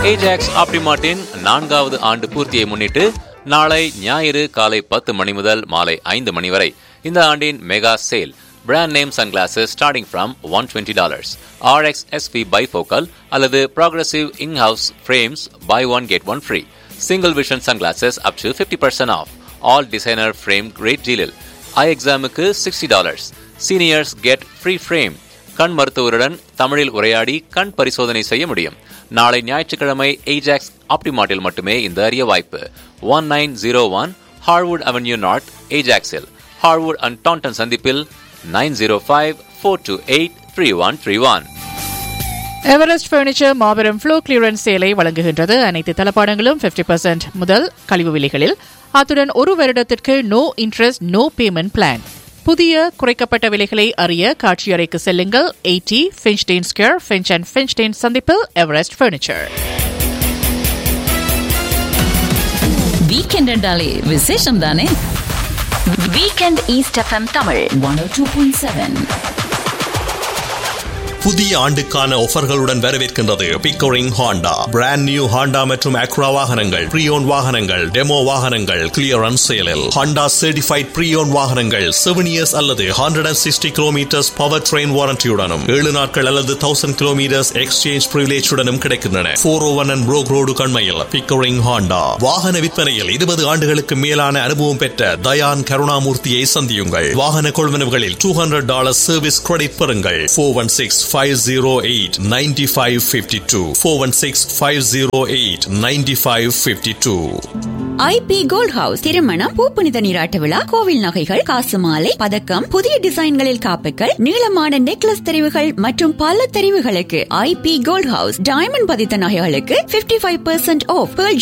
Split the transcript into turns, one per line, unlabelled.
Ajax ஆப்டிமார்ட்டின் நான்காவது ஆண்டு பூர்த்தியை முன்னிட்டு நாளை ஞாயிறு காலை பத்து மணி முதல் மாலை ஐந்து மணி வரை இந்த ஆண்டின் mega sale brand name sunglasses starting from one twenty dollars RX SP bifocal அல்லது progressive in house frames buy one get one free single vision sunglasses up to fifty percent off all designer frame great டீலில் eye எக்ஸாமுக்கு sixty dollars seniors get free frame கண் மருத்துவருடன் தமிழில் உரையாடி கண் பரிசோதனை செய்ய முடியும் நாளை ஞாயிற்றுக்கிழமை ஏஜாக்ஸ் ஆப்டிமார்ட்டில் மட்டுமே இந்த அரிய வாய்ப்பு one nine zero one Harwood avenue north ஏஜாக்ஸில் ஹார்வுட் அண்ட் டான்டன் சந்திப்பில் nine zero five four two eight three one three one
Everest furniture மாபெரும் ஃப்ளோ கிளியரன்ஸ் சேலை வழங்குகின்றது அனைத்து தளபாடங்களும் 50% முதல் கழிவு விலைகளில் அத்துடன் ஒரு வருடத்திற்கு no interest no payment plan புதிய குறைக்கப்பட்ட விலைகளை அறிய காட்சியறைக்கு செல்லுங்கள் eighty Finchdene square Finch and Finchdene சந்திப்பில் எவரெஸ்ட் பர்னிச்சர்
வீக்கெண்ட் என்றாலே விசேஷம் தானே weekend east FM Tamil one O two point seven
புதிய ஆண்டுக்கான ஆஃபர்களுடன் வரவேற்கின்றது Pickering Honda brand new Honda மற்றும் அக்ரா வாகனங்கள் ப்ரீயோன் வாகனங்கள் டெமோ வாகனங்கள் கிளியரன்ஸ் சேலில் ஹாண்டா சர்டிஃபைட் ப்ரீயோன் வாகனங்கள் செவன் இயர்ஸ் அல்லது hundred and sixty kilometres power train வாரண்டியுடனும் ஏழு நாட்கள் அல்லது தௌசண்ட் கிலோமீட்டர்ஸ் எக்ஸ்சேஞ்ச் பிரிவிலேஜுடனும் கிடைக்கின்றன four O one and Brock road கண்மையில் பிக்கோரிங் ஹாண்டா வாகன விற்பனையில் இருபது ஆண்டுகளுக்கு மேலான அனுபவம் பெற்ற தயான் கருணாமூர்த்தியை சந்தியுங்கள் வாகன கொள்வனவுகளில் two hundred dollar service credit பெறுங்கள் four one six 508 9552 416 508 9552
IP gold house திருமணம் பூப்புனித நீராட்ட விழா கோவில் நகைகள் காசு மாலை பதக்கம் புதிய டிசைன்களில் காப்புகள் நீளமான நெக்லஸ் தெரிவுகள் மற்றும் பல தெரிவுகளுக்கு ஐபி கோல்ட் ஹவுஸ் டைமண்ட் பதித்த நகைகளுக்கு 55% ஃபைவ் பெர்சென்ட் ஆஃப்